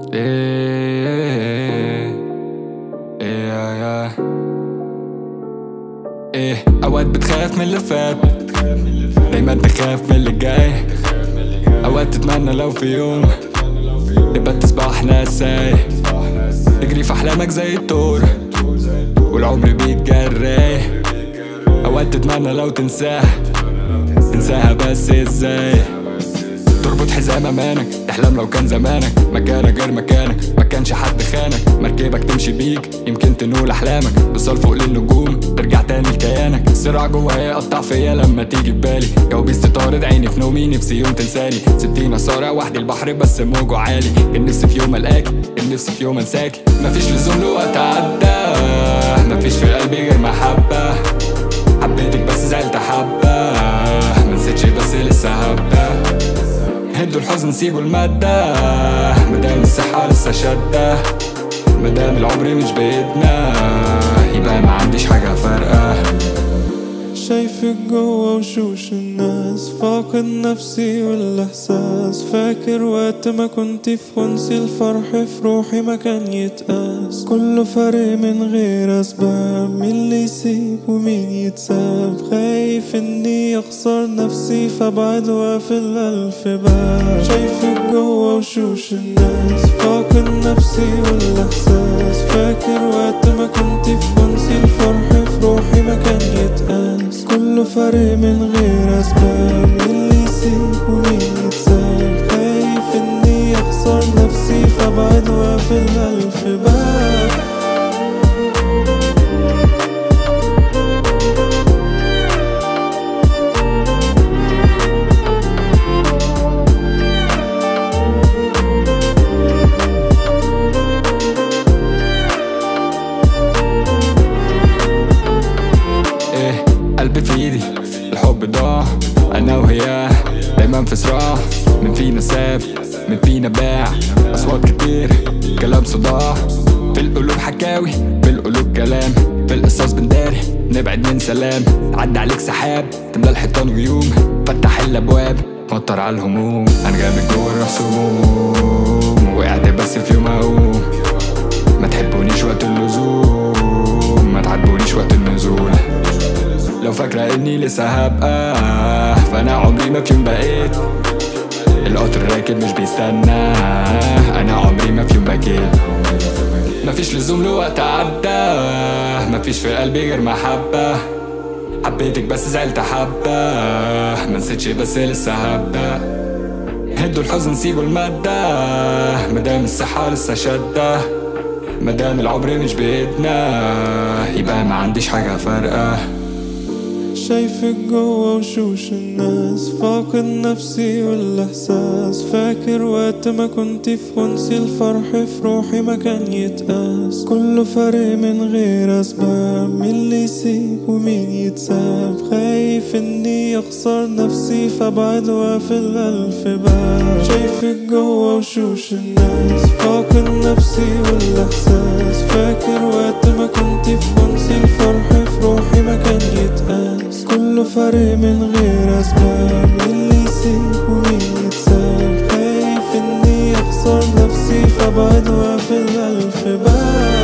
ايه ايه ايه اوقات بتخاف من اللي فات دايما تخاف من اللي جاي اوقات تتمنى لو في يوم نبقى تصبح نساي تجري في احلامك زي الطور والعمر بيتجري اوقات تتمنى لو تنساها تنساها بس ازاي تربط حزام امانك تحلم لو كان زمانك مكانك غير مكانك ما كانش حد خانك مركبك تمشي بيك يمكن تنول احلامك توصل فوق للنجوم ترجع تاني لكيانك الصراع جوايا يقطع فيا لما تيجي ببالي كوابيس تطارد عيني في نومي نفسي يوم تنساني ستين صارع وحدي البحر بس موجه عالي كان نفسي في يوم الاقي كان نفسي في يوم انساكي مفيش لزوم لوقت عدى مفيش في قلبي غير محبه حبيتك بس زعلت حبه منسيتش بس لسه هبه هدوا الحزن سيبوا المادة مدام الصحة لسه شادة مدام العمر مش بإيدنا يبقى ما عنديش حاجة فارقة شايفك جوا وشوش الناس فاقد نفسي والاحساس فاكر وقت ما كنت في خنسي الفرح في روحي ما كان يتقاس كله فارق من غير اسباب مين اللي يسيب ومين يتساب خايف اني اخسر نفسي فابعد واقفل الف باب شايفك جوا وشوش الناس فاقد نفسي والاحساس فاكر وقت ما كنت في خنسي الفرح في روحي ما كان يتقاس كله فارق من غير اسباب مين اللي يسيب ومين يتساب خايف اني اخسر نفسي فابعد واقفل الف باب ايه قلبي في ايدي الحب ضاع انا وهي دايما في صراع من فينا ساب من فينا باع اصوات كتير كلام صداع في القلوب حكاوي في القلوب كلام في القصص بنداري نبعد من سلام عدى عليك سحاب تملى الحيطان غيوم فتح الابواب مطر على الهموم انا جامد جوه الرسوم وقعت بس في يوم اقوم ما تحبونيش وقت اللزوم ما تعاتبونيش وقت النزول لو فاكرة اني لسه هبقى فانا عمري ما في يوم بقيت القطر راكب مش بيستنى انا عمري ما في يوم بكيت مفيش لزوم لوقت عدى مفيش في قلبي غير محبة حبيتك بس زعلت حبة منسيتش بس لسه هبدأ هدوا الحزن سيبوا المادة مدام الصحة لسه شادة مدام العمر مش بإيدنا يبقى ما عنديش حاجة فارقة شايفك جوا وشوش الناس فاقد نفسي والاحساس فاكر وقت ما كنت في خنسي الفرح في روحي ما كان يتقاس كله فارق من غير اسباب مين اللي يسيب ومين يتساب خايف اني اخسر نفسي فابعد واقفل الف باب شايفك جوا وشوش الناس فاقد نفسي والاحساس فاكر وقت ما كنت في خنسي الفرح في روحي ما كان يتقاس كله فارق من غير اسباب مين اللي يسيب ومين يتساب خايف اني اخسر نفسي فابعد واقفل الف باب